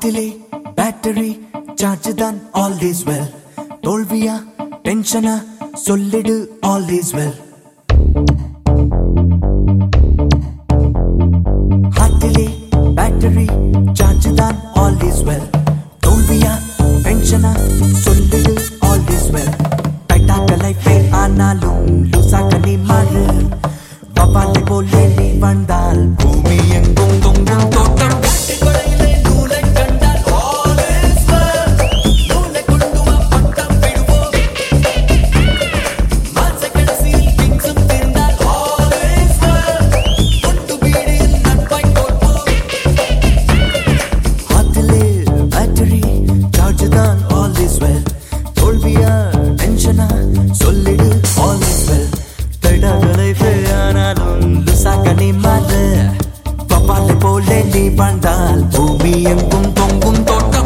ஹார்ட்டிலே battery charge தான் all is well தோல்வியா டென்ஷனா சொல்லிடு ஆல் இஸ் வெல் ஹார்ட்டிலே பேட்டரி சார்ஜ் தான் ஆல் இஸ் வெல் தோல்வியா டென்ஷனா சொல்லிடு ஆல் இஸ் வெல் டைட்டாக்க லைஃபே ஆனாலும் லூசாக்க நீ மாறு வவாலை போலே நீ வந்தால் பூமி எங்கும் தொங்கும் தோட்டம் ஹார்ட்டிலே பேட்டரி சார்ஜ் தான் ஆல் இஸ் வெல் தோல்வியா டென்ஷனா சொல்லிடு ஆல் இஸ் வெல் டைட்டாக்கலை ஆனாலும் லுசாக்க நீ மாறு பப்பாலை போலே நீ வந்தால் பூமி எங்கும் தொங்கும் தோட்டம்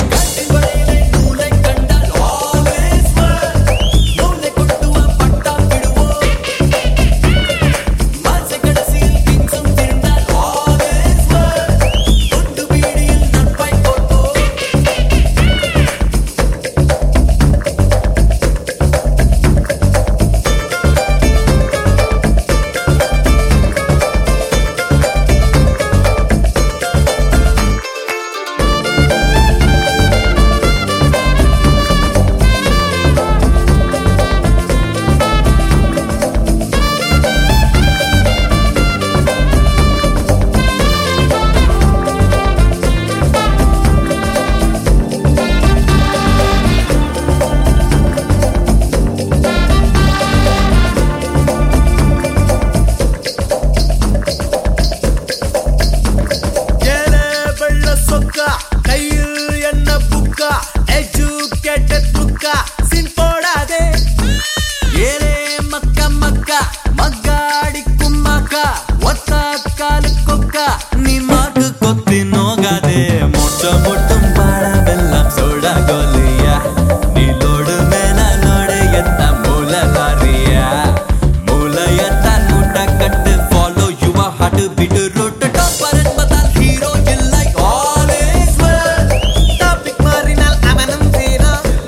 ஏலே வெள்ள சொக்கா கையில் என்ன புக்கா எஜுகேட்டட் லுக்கா சின் போடாதே ஏலே மக்கா மக்கா மக்காடிக்கும் மக்கா ஒத்த காலு கொக்கா நீ மாட்டு கொத்தி நோகாதே மொட்ட மொட்டும் பாடவெல்லாம் சோட கோலியா நீலோடு மேல லோடு எத்த மூல லாரியா மூலையத்த நூட்ட கட்டு follow your heart beat route topper என்பதால் ஹீரோ இல்லை ஆல்வேஸ் டாபிக் மாறினால் அவனும் சீரோ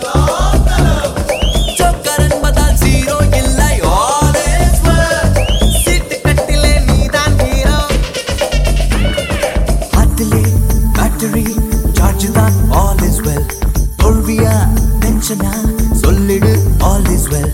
ஜோக்கர் என்பதால் ஜீரோ இல்லை ஆல்வேஸ் சீட்டு கட்டிலே நீதான் ஹீரோ ஹார்ட்டிலே பேட்டரி சார்ஜ் தான் ஆல் இஸ் வெல் தோல்வியா டென்ஷனா சொல்லிடு ஆல் இஸ் வெல்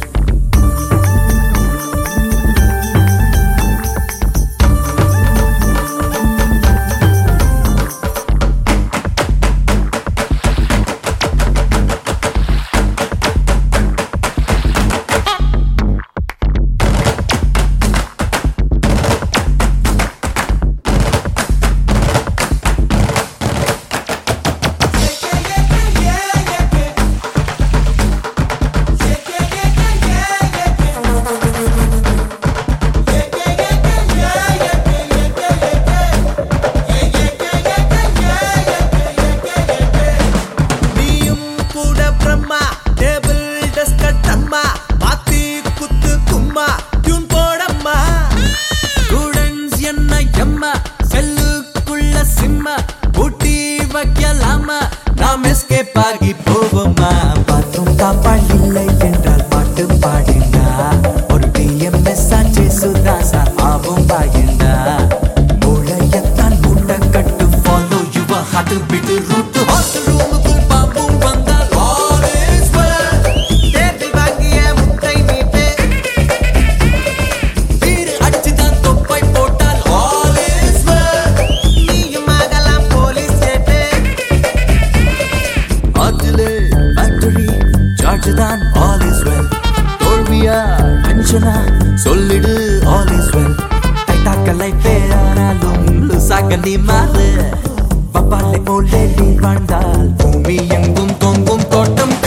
நீயும் கூட பிரம்மா டேபிள் டஸ்கட் அம்மா பாத்தி குத்து கும்மா டியூன் போடம்மா ஸ்டூடெண்ட்ஸ் என்ன எம்மா செல்லுக்குள்ள சிம்ம பூட்டி வைக்கலாமா நாம் எஸ்கேப் ஆகி போவோமா பாத்ரூம் தாப்பாள் இல்லை என்றால் பாட்டு பாடினா ஒரு டிஎம்எஸ் ஆச்சு சுதாசா ஆவும் பாயிண்டா மூளையத்தான் மூட்டை கட்டு follow your heart beat route hostel ரூமுக்குள் பாம்பும் வந்தால் all is well. தேர்தல் வாங்கிய முட்டை நீட்டு வீடு அடிச்சுதான் தொப்பை போட்டால் all is well. நீயும் ஆகலாம் போலீஸ் கேட்டு அதிலே பேட்டரி சார்ஜ் தான் ஆல் இஸ் வெல் தோல்வியா டென்ஷனா சொல்லிடு ஆல் இஸ் வெல் டைட்டாக்க லைஃபே ஆனாலும் லுசாக்க நீ மாறு பப்பாலை போலே நீ வாழ்ந்தால் பூமி எங்கும் தொங்கும் தோட்டம்